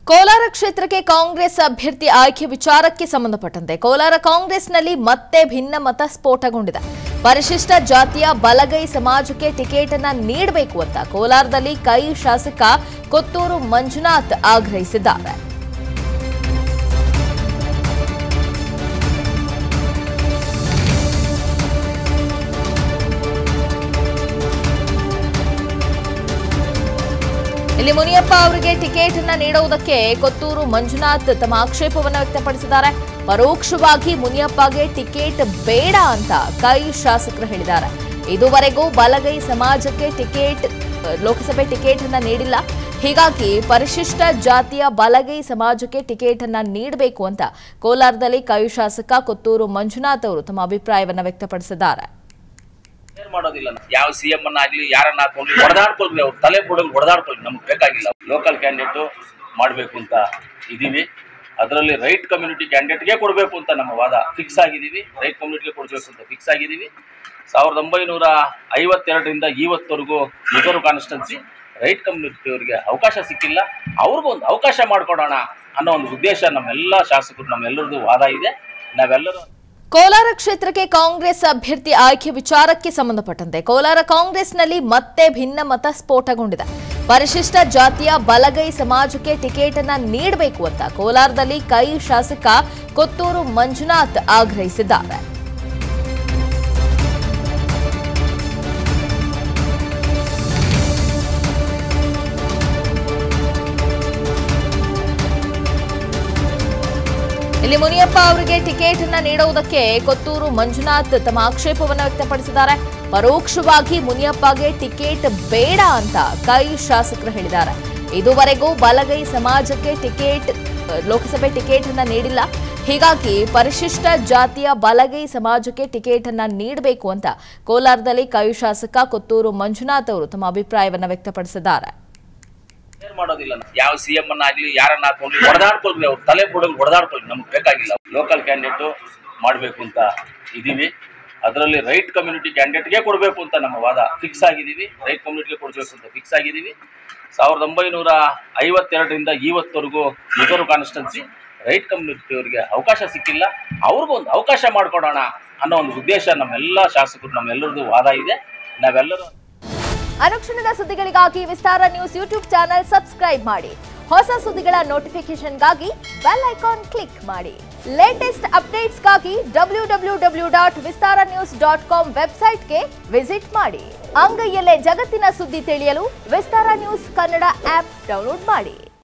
ಕೋಲಾರ ಕ್ಷೇತ್ರಕ್ಕೆ ಕಾಂಗ್ರೆಸ್ ಅಭ್ಯರ್ಥಿ ಆಯ್ಕೆ ವಿಚಾರಕ್ಕೆ ಸಂಬಂಧಪಟ್ಟಂತೆ ಕೋಲಾರ ಕಾಂಗ್ರೆಸ್ನಲ್ಲಿ ಮತ್ತೆ ಭಿನ್ನಮತ ಸ್ಫೋಟಗೊಂಡಿದೆ ಪರಿಶಿಷ್ಟ ಜಾತಿಯ ಬಲಗೈ ಸಮಾಜಕ್ಕೆ ಟಿಕೆಟ್ ಅನ್ನ ನೀಡಬೇಕು ಅಂತ ಕೋಲಾರದಲ್ಲಿ ಕೈ ಶಾಸಕ ಕೊತ್ತೂರು ಮಂಜುನಾಥ್ ಆಗ್ರಹಿಸಿದ್ದಾರೆ ಇಲ್ಲಿ ಮುನಿಯಪ್ಪ ಅವರಿಗೆ ಟಿಕೆಟ್ ಅನ್ನ ನೀಡುವುದಕ್ಕೆ ಕೊತ್ತೂರು ಮಂಜುನಾಥ್ ತಮ್ಮ ಆಕ್ಷೇಪವನ್ನು ವ್ಯಕ್ತಪಡಿಸಿದ್ದಾರೆ ಪರೋಕ್ಷವಾಗಿ ಮುನಿಯಪ್ಪಗೆ ಟಿಕೆಟ್ ಬೇಡ ಅಂತ ಕೈ ಶಾಸಕರು ಹೇಳಿದ್ದಾರೆ ಇದುವರೆಗೂ ಬಲಗೈ ಸಮಾಜಕ್ಕೆ ಟಿಕೆಟ್ ಲೋಕಸಭೆ ಟಿಕೆಟ್ ಅನ್ನ ನೀಡಿಲ್ಲ ಹೀಗಾಗಿ ಪರಿಶಿಷ್ಟ ಜಾತಿಯ ಬಲಗೈ ಸಮಾಜಕ್ಕೆ ಟಿಕೆಟ್ ಅನ್ನ ನೀಡಬೇಕು ಅಂತ ಕೋಲಾರದಲ್ಲಿ ಕೈ ಶಾಸಕ ಕೊತ್ತೂರು ಮಂಜುನಾಥ್ ಅವರು ತಮ್ಮ ಅಭಿಪ್ರಾಯವನ್ನ ವ್ಯಕ್ತಪಡಿಸಿದ್ದಾರೆ ಏನ್ ಮಾಡೋದಿಲ್ಲ ನಾವು. ಯಾವ ಸಿ ಎಂ ಅನ್ನ ಆಗ್ಲಿ ಯಾರನ್ನ ಹಾಕೊಂಡ್ಲಿ ಹೊಡೆದಾಡ್ಕೊಳ್ರಿ ಅವ್ರು ತಲೆ ಬುಡಲ್ ಹೊಡೆದಾಡ್ಕೊಳ್ಳಿ ನಮ್ಗೆ ಬೇಕಾಗಿಲ್ಲ ಲೋಕಲ್ ಕ್ಯಾಂಡಿಡೇಟ್ ಮಾಡಬೇಕು ಅಂತ ಇದೀವಿ ಅದರಲ್ಲಿ ರೈಟ್ ಕಮ್ಯುನಿಟಿ ಕ್ಯಾಂಡಿಡೇಟ್ಗೆ ಕೊಡಬೇಕು ಅಂತ ನಮ್ಮ ವಾದ ಫಿಕ್ಸ್ ಆಗಿದ್ದೀವಿ ರೈಟ್ ಕಮ್ಯುನಿಟಿಗೆ ಕೊಡಬೇಕು ಅಂತ ಫಿಕ್ಸ್ ಆಗಿದ್ದೀವಿ ಸಾವಿರದ ಒಂಬೈನೂರ ಐವತ್ತೆರಡರಿಂದ ಇವತ್ತವರೆಗೂ ರಿಸರ್ವ್ ಕಾನ್ಸ್ಟೆನ್ಸಿ ರೈಟ್ ಕಮ್ಯುನಿಟಿಯವರಿಗೆ ಅವಕಾಶ ಸಿಕ್ಕಿಲ್ಲ ಅವ್ರಿಗೂ ಒಂದು ಅವಕಾಶ ಮಾಡಿಕೊಡೋಣ ಅನ್ನೋ ಒಂದು ಉದ್ದೇಶ ನಮ್ಮೆಲ್ಲ ಶಾಸಕರು ನಮ್ಮೆಲ್ಲರದ್ದು ವಾದ ಇದೆ ನಾವೆಲ್ಲರೂ ಕೋಲಾರ ಕ್ಷೇತ್ರಕ್ಕೆ ಕಾಂಗ್ರೆಸ್ ಅಭ್ಯರ್ಥಿ ಆಯ್ಕೆ ವಿಚಾರಕ್ಕೆ ಸಂಬಂಧಪಟ್ಟಂತೆ ಕೋಲಾರ ಕಾಂಗ್ರೆಸ್ನಲ್ಲಿ ಮತ್ತೆ ಭಿನ್ನಮತ ಸ್ಫೋಟಗೊಂಡಿದೆ ಪರಿಶಿಷ್ಟ ಜಾತಿಯ ಬಲಗೈ ಸಮಾಜಕ್ಕೆ ಟಿಕೆಟ್ ಅನ್ನ ನೀಡಬೇಕು ಅಂತ ಕೋಲಾರದಲ್ಲಿ ಕೈ ಶಾಸಕ ಕೊತ್ತೂರು ಮಂಜುನಾಥ್ ಆಗ್ರಹಿಸಿದ್ದಾರೆ ಇಲ್ಲಿ ಮುನಿಯಪ್ಪ ಅವರಿಗೆ ಟಿಕೆಟ್ ಅನ್ನ ನೀಡುವುದಕ್ಕೆ ಕೊತ್ತೂರು ಮಂಜುನಾಥ್ ತಮ್ಮ ಆಕ್ಷೇಪವನ್ನು ವ್ಯಕ್ತಪಡಿಸಿದ್ದಾರೆ ಪರೋಕ್ಷವಾಗಿ ಮುನಿಯಪ್ಪಗೆ ಟಿಕೆಟ್ ಬೇಡ ಅಂತ ಕೈ ಶಾಸಕರು ಹೇಳಿದ್ದಾರೆ ಇದುವರೆಗೂ ಬಲಗೈ ಸಮಾಜಕ್ಕೆ ಟಿಕೆಟ್ ಲೋಕಸಭೆ ಟಿಕೆಟ್ ಅನ್ನ ನೀಡಿಲ್ಲ ಹೀಗಾಗಿ ಪರಿಶಿಷ್ಟ ಜಾತಿಯ ಬಲಗೈ ಸಮಾಜಕ್ಕೆ ಟಿಕೆಟ್ ಅನ್ನ ನೀಡಬೇಕು ಅಂತ ಕೋಲಾರದಲ್ಲಿ ಕೈ ಶಾಸಕ ಕೊತ್ತೂರು ಮಂಜುನಾಥ್ ಅವರು ತಮ್ಮ ಅಭಿಪ್ರಾಯವನ್ನ ವ್ಯಕ್ತಪಡಿಸಿದ್ದಾರೆ ಏನ್ ಮಾಡೋದಿಲ್ಲ ನಾವು. ಯಾವ ಸಿ ಎಂ ಅನ್ನ ಆಗ್ಲಿ ಯಾರನ್ನ ಹಾಕೊಂಡ್ಲಿ ಹೊಡೆದಾಡ್ಕೊಳ್ರಿ ಅವ್ರು ತಲೆ ಬುಡಲ್ ಹೊಡೆದಾಡ್ಕೊಳ್ಳಿ ನಮ್ಗೆ ಬೇಕಾಗಿಲ್ಲ ಲೋಕಲ್ ಕ್ಯಾಂಡಿಡೇಟ್ ಮಾಡಬೇಕು ಅಂತ ಇದೀವಿ ಅದರಲ್ಲಿ ರೈಟ್ ಕಮ್ಯುನಿಟಿ ಕ್ಯಾಂಡಿಡೇಟ್ಗೆ ಕೊಡಬೇಕು ಅಂತ ನಮ್ಮ ವಾದ ಫಿಕ್ಸ್ ಆಗಿದ್ದೀವಿ ರೈಟ್ ಕಮ್ಯುನಿಟಿಗೆ ಕೊಡಬೇಕು ಅಂತ ಫಿಕ್ಸ್ ಆಗಿದ್ದೀವಿ ಸಾವಿರದ ಒಂಬೈನೂರ ಐವತ್ತೆರಡರಿಂದ ಇವತ್ತವರೆಗೂ ರಿಸರ್ವ್ ಕಾನ್ಸ್ಟೆನ್ಸಿ ರೈಟ್ ಕಮ್ಯುನಿಟಿಯವರಿಗೆ ಅವಕಾಶ ಸಿಕ್ಕಿಲ್ಲ ಅವ್ರಿಗೂ ಒಂದು ಅವಕಾಶ ಮಾಡಿಕೊಡೋಣ ಅನ್ನೋ ಒಂದು ಉದ್ದೇಶ ನಮ್ಮೆಲ್ಲ ಶಾಸಕರು ನಮ್ಮೆಲ್ಲರದ್ದು ವಾದ ಇದೆ ನಾವೆಲ್ಲರೂ ಅನುಕ್ಷಣದ ಸುದ್ದಿಗಳಿಗಾಗಿ Vistara news YouTube channel subscribe ಮಾಡಿ ಹೊಸ ಸುದ್ದಿಗಳ ನೋಟಿಫಿಕೇಶನ್ಗಾಗಿ ಬೆಲ್ ಐಕಾನ್ ಕ್ಲಿಕ್ ಮಾಡಿ ಲೇಟೆಸ್ಟ್ ಅಪ್ಡೇಟ್ಸ್ಗಾಗಿ W W W dot Vistara news dot com ವೆಬ್ಸೈಟ್ಗೆ ವಿಸಿಟ್ ಮಾಡಿ ಅಂಗೈಯಲ್ಲೇ ಜಗತ್ತಿನ ಸುದ್ದಿ ತಿಳಿಯಲು Vistara news Kannada app download ಮಾಡಿ